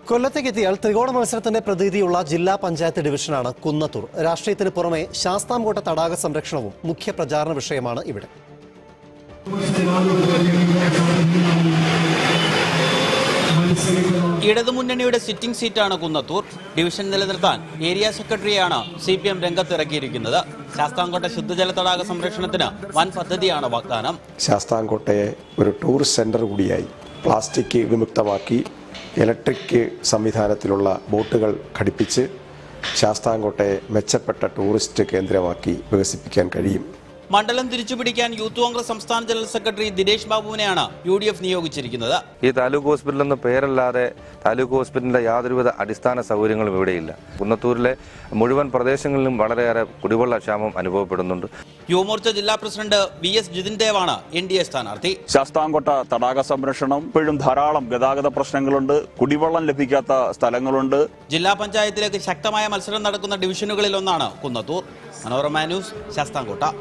കൊല്ലത്തേക്ക് എത്തിയാൽ ത്രികോണ മത്സരത്തിന്റെ പ്രതീതിയുള്ള ജില്ലാ പഞ്ചായത്ത് ഡിവിഷനാണ് കുന്നത്തൂർ രാഷ്ട്രീയത്തിന് പുറമെ ശാസ്താംകോട്ട തടാക സംരക്ഷണവും മുഖ്യ പ്രചാരണ വിഷയമാണ് ഇവിടെ ഇടതുമുന്നണിയുടെ സിറ്റിംഗ് സീറ്റാണ് കുന്നത്തൂർ ഡിവിഷൻ നിലനിർത്താൻ ഏരിയ സെക്രട്ടറിയാണ് സി പി എം രംഗത്തിറക്കിയിരിക്കുന്നത് ശാസ്താംകോട്ട ശുദ്ധജല തടാക സംരക്ഷണത്തിന് വൻ പദ്ധതിയാണ് വാഗ്ദാനം ശാസ്താംകോട്ടയെ ഒരു ടൂറിസ്റ്റ് സെന്റർ കൂടിയായി പ്ലാസ്റ്റിക് വിമുക്തമാക്കി ഇലക്ട്രിക് സംവിധാനത്തിലുള്ള ബോട്ടുകൾ ഘടിപ്പിച്ച് ശാസ്താംകോട്ടയെ മെച്ചപ്പെട്ട ടൂറിസ്റ്റ് കേന്ദ്രമാക്കി വികസിപ്പിക്കാൻ കഴിയും മണ്ഡലം തിരിച്ചുപിടിക്കാൻ യൂത്ത് കോൺഗ്രസ് സംസ്ഥാന ജനറൽ സെക്രട്ടറി ദിനേശ് ബാബുവിനെയാണ് യു ഡി എഫ് നിയോഗിച്ചിരിക്കുന്നത് ഈ താലൂക്ക് ഹോസ്പിറ്റൽ എന്ന പേരല്ലാതെ താലൂക്ക് ഹോസ്പിറ്റലിന്റെ യാതൊരുവിധ അടിസ്ഥാന സൗകര്യങ്ങളും ഇവിടെയില്ല കുന്നത്തൂരിലെ മുഴുവൻ പ്രദേശങ്ങളിലും വളരെയേറെ കുടിവെള്ള ക്ഷാമം അനുഭവപ്പെടുന്നുണ്ട് യുവമോർച്ച ജില്ലാ പ്രസിഡന്റ് വി എസ് ജിതിൻ ദേവാണ് എൻ ഡി എ സ്ഥാനാർത്ഥി ശാസ്താംകോട്ട തടാക സംരക്ഷണം ഇപ്പോഴും ധാരാളം ഗതാഗത പ്രശ്നങ്ങളുണ്ട് കുടിവെള്ളം ലഭിക്കാത്ത സ്ഥലങ്ങളുണ്ട് ജില്ലാ പഞ്ചായത്തിലേക്ക് ശക്തമായ മത്സരം നടക്കുന്ന ഡിവിഷനുകളിൽ ഒന്നാണ് കുന്നത്തൂർ മനോരമ ന്യൂസ് ശാസ്താംകോട്ട